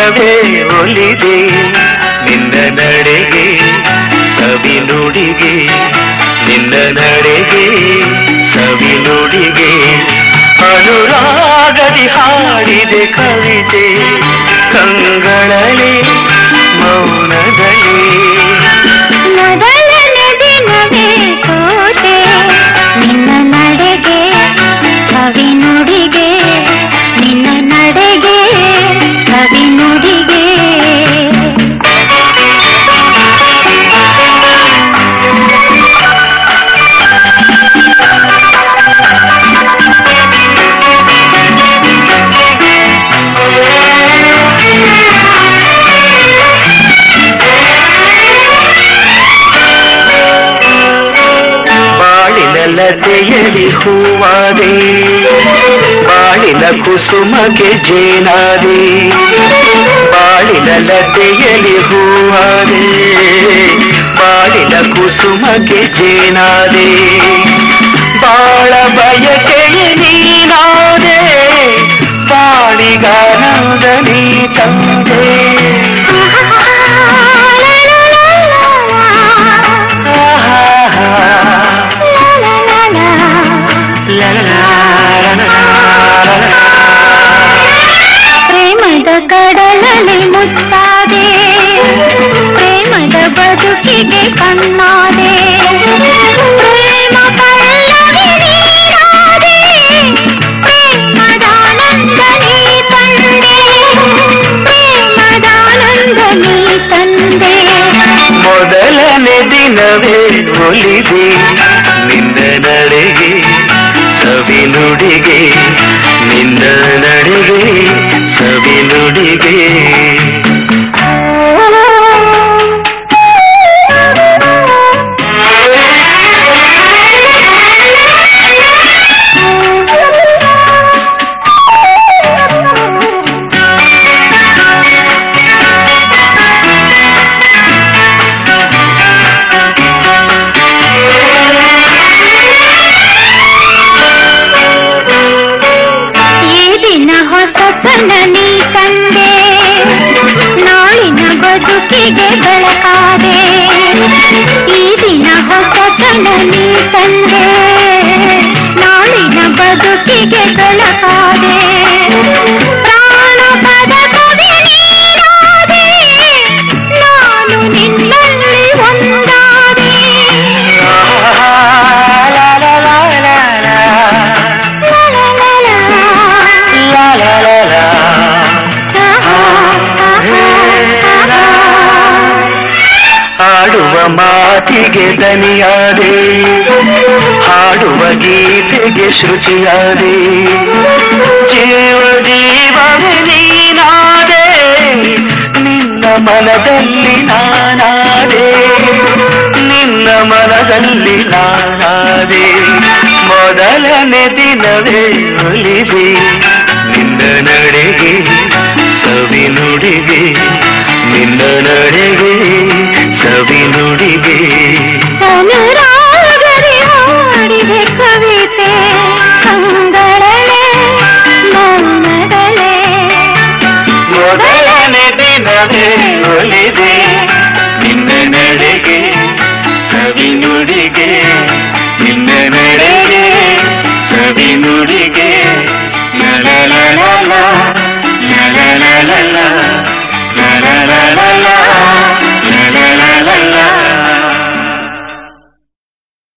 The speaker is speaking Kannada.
ದಿನವೇ ಒಲಿದೆ ನಿನ್ನ ನಡೆಗೆ ಸವಿ ನುಡಿಗೆ ನಿನ್ನ ನಡೆಗೆ ಸವಿ ನುಡಿಗೆ ಅನುರಾಗದಿ ಹಾಡಿದೆ ಕವಿತೆ ಕಂಗಳಲ್ಲಿ ಮೌನದಲ್ಲಿ ಮೊದಲನೇ ದಿನವೇ ಸೋತೆ ನಿನ್ನ ನಡೆಗೆ ಸವಿ ನುಡಿಗೆ ನಿನ್ನ ನಡೆಗೆ ಸವಿ ನುಡಿಗೆ ಬಾಳಿನ ಲತೆಯಲಿ ಹೂವಾದೆ ಬಾಳಿನ ಕುಸುಮಗೆ ಜೇನಾದೆ ಬಾಳಿನ ಲತೆಯಲಿ ಹೂವಾದೆ ಬಾಳಿನ ಕುಸುಮಗೆ ಜೇನಾದೆ ಬಾಳ ಬಯಕೆಯ ನೀನಾದೆ ಬಾಳಿಗಾನಂದ ನೀ ತಂದೆ ಪ್ರೇಮದ ಕಡಲಲ್ಲಿ ಮುತ್ತಾದೆ ಪ್ರೇಮದ ಬದುಕಿಗೆ ಕಣ್ಣಾದೆ ಪ್ರೇಮ ಪಲ್ಲವಿ ನೀನಾದೆ ಪ್ರೇಮದಾನಂದ ನೀ ತಂದೆ ಪ್ರೇಮದಾನಂದ ನೀ ತಂದೆ ಮೊದಲನೇ ದಿನವೇ ಒಲಿದೆ ನಿನ್ನ ನಡೆಗೆ ಸವಿ ನುಡಿಗೆ ನಿನ್ನ ನಡೆಗೆ ಸವಿ ನುಡಿಗೆ ಈ ದಿನ ಹೊಸತನ ನೀ ತಂದೆ ನಾಳಿನ ಬದುಕಿಗೆ ಬೆಳಕಾದೆ ಈ ದಿನ ಹೊಸತನ ನೀ ತಂದೆ ನಾಳಿನ ಬದುಕಿಗೆ ಬೆಳಕಾದೆ ಪ್ರಾಣ ಪದಕವೇ ನೀನಾದೆ ನಾನು ನಿನ್ನಲ್ಲಿ ಒಂದಾದೆ ಲಾ ಲಾ ಲಾ ಲಾ. ಹಾಡುವ ಮಾತಿಗೆ ದನಿಯಾದೆ ಹಾಡುವ ಗೀತೆಗೆ ಶ್ರುತಿಯಾದೆ ಜೀವ ಜೀವವೇ ನೀನಾದೆ ನಿನ್ನ ಮನದಲ್ಲಿ ನಾನಾದೆ ನಿನ್ನ ಮನದಲ್ಲಿ ನಾನಾದೆ ಮೊದಲನೇ ದಿನವೇ ಒಲಿದೆ ನಿನ್ನ ನಡೆಗೆ ಸವಿ ನುಡಿಗೆ ನಿನ್ನ ನಡೆಗೆ ಸವಿ ನುಡಿಗೆ ಅನುರಾಗದಿ ಹಾಡಿದೆ ಕವಿತೆ ಕಂಗಳಲೆ ಮೌನದಲೆ ಮೊದಲನೇ ದಿನವೇ ಒಲಿದೆ ನಿನ್ನ ನಡೆಗೆ ಸವಿ ನುಡಿಗೆ ನಿನ್ನ ನಡೆಗೆ ಸವಿ ನುಡಿಗೆ ಲಲಲಲಲ, ಲಲಲಲಲ.